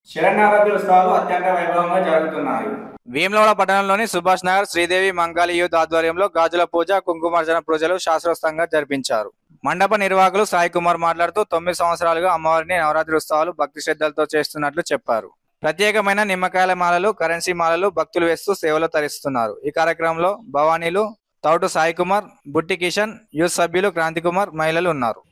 శరణావతి ఉత్సవాలు అత్యంత వైభవంగా జరుగుతున్నాయి భీమలవాడ పట్టణంలోని సుభాష్ నగర్ శ్రీదేవి మంగాళి యూత్ ఆధ్వర్యంలో గాజుల పూజ కుంకుమార్జన పూజలు శాస్త్రోత్సంగా జరిపించారు మండప నిర్వాహకులు సాయి కుమార్ మాట్లాడుతూ తొమ్మిది సంవత్సరాలుగా అమ్మవారిని నవరాత్రి ఉత్సవాలు భక్తి శ్రద్ధలతో చేస్తున్నట్లు చెప్పారు ప్రత్యేకమైన నిమ్మకాయల మాలలు కరెన్సీ మాలలు భక్తులు వేస్తూ సేవలు తరిస్తున్నారు ఈ కార్యక్రమంలో భవానీలు తౌటు సాయి కుమార్ బుట్టి కిషన్ యూత్ సభ్యులు క్రాంతి కుమార్ మహిళలు ఉన్నారు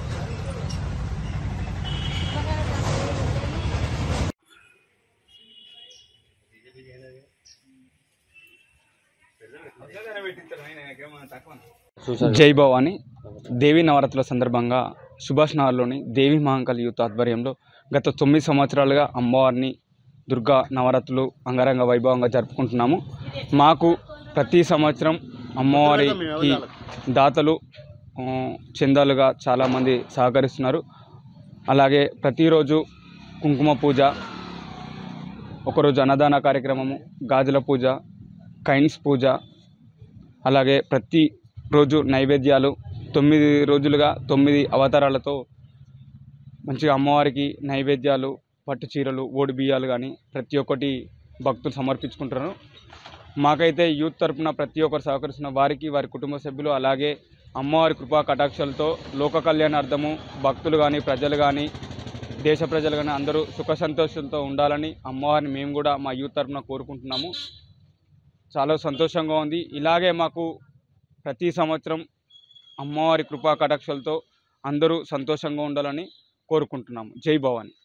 జై భవాని దేవి నవరాత్రుల సందర్భంగా సుభాష్ నగర్లోని దేవి మహాంకాళి యూత్ ఆధ్వర్యంలో గత తొమ్మిది సంవత్సరాలుగా అమ్మవారిని దుర్గా నవరాత్రులు అంగరంగ వైభవంగా జరుపుకుంటున్నాము మాకు ప్రతి సంవత్సరం అమ్మవారికి దాతలు ఆ, చందాలుగా చాలామంది సహకరిస్తున్నారు అలాగే ప్రతిరోజు కుంకుమ పూజ ఒకరోజు అన్నదాన కార్యక్రమము గాజుల పూజ కైన్స్ పూజ అలాగే ప్రతి రోజు నైవేద్యాలు తొమ్మిది రోజులుగా తొమ్మిది అవతారాలతో మంచిగా అమ్మవారికి నైవేద్యాలు పట్టు చీరలు ఓడి బియ్యాలు కానీ ప్రతి ఒక్కటి భక్తులు సమర్పించుకుంటారు మాకైతే యూత్ తరపున ప్రతి ఒక్కరు సహకరిస్తున్న వారికి వారి కుటుంబ సభ్యులు అలాగే అమ్మవారి కృపా కటాక్షలతో లోక కళ్యాణార్థము భక్తులు కానీ ప్రజలు కానీ దేశ ప్రజలు కానీ అందరూ సుఖ సంతోషాలతో ఉండాలని అమ్మవారిని మేము కూడా మా యూత్ తరపున కోరుకుంటున్నాము చాలా సంతోషంగా ఉంది ఇలాగే మాకు ప్రతి సంవత్సరం అమ్మవారి కృపా కటాక్షలతో అందరూ సంతోషంగా ఉండాలని కోరుకుంటున్నాము జై భవాని